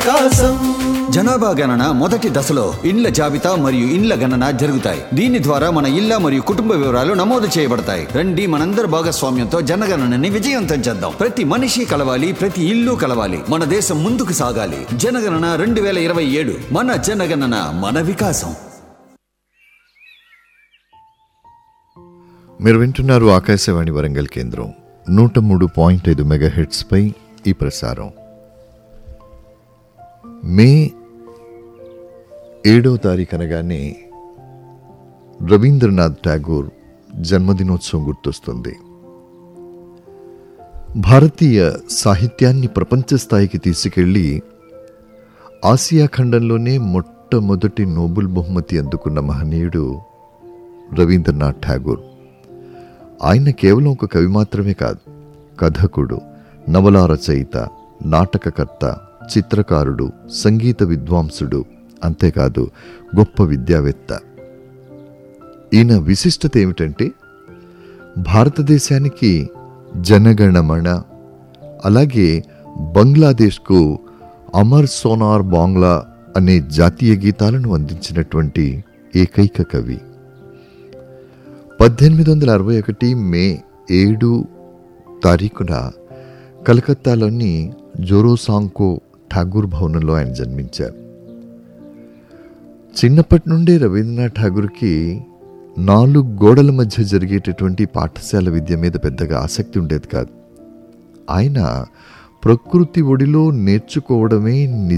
వికాసం జనాభా గణన మొదటి దశలో ఇండ్ల జాబితా మరియు ఇండ్ల గణన జరుగుతాయి దీని ద్వారా మన ఇళ్ల మరియు కుటుంబ వివరాలు నమోదు చేయబడతాయి రండి మనందరి భాగస్వామ్యంతో జనగణనని విజయవంతం చేద్దాం ప్రతి మనిషి కలవాలి ప్రతి ఇల్లు కలవాలి మన దేశం ముందుకు సాగాలి జనగణన రెండు వేల ఇరవై ఏడు మన జనగణన మన వికాసం మీరు వింటున్నారు ఆకాశవాణి వరంగల్ కేంద్రం నూట మూడు పాయింట్ ఐదు మెగా పై ఈ ప్రసారం మే ఏడవ తారీఖు అనగానే రవీంద్రనాథ్ ఠాగూర్ జన్మదినోత్సవం గుర్తొస్తుంది భారతీయ సాహిత్యాన్ని ప్రపంచ స్థాయికి తీసుకెళ్లి ఆసియా ఖండంలోనే మొట్టమొదటి నోబెల్ బహుమతి అందుకున్న మహనీయుడు రవీంద్రనాథ్ ఠాగూర్ ఆయన కేవలం ఒక కవి మాత్రమే కాదు కథకుడు నవలా రచయిత నాటకకర్త చిత్రకారుడు సంగీత విద్వాంసుడు అంతేకాదు గొప్ప విద్యావేత్త ఈయన విశిష్టత ఏమిటంటే భారతదేశానికి జనగణమణ అలాగే బంగ్లాదేశ్కు అమర్ సోనార్ బాంగ్లా అనే జాతీయ గీతాలను అందించినటువంటి ఏకైక కవి పద్దెనిమిది వందల అరవై ఒకటి మే ఏడు తారీఖున కలకత్తాలోని జోరోసాంకో ఠాగూర్ భవనంలో ఆయన జన్మించారు చిన్నప్పటి నుండే రవీంద్రనాథ్ ఠాగూర్కి నాలుగు గోడల మధ్య జరిగేటటువంటి పాఠశాల విద్య మీద పెద్దగా ఆసక్తి ఉండేది కాదు ఆయన ప్రకృతి ఒడిలో నేర్చుకోవడమే నిజ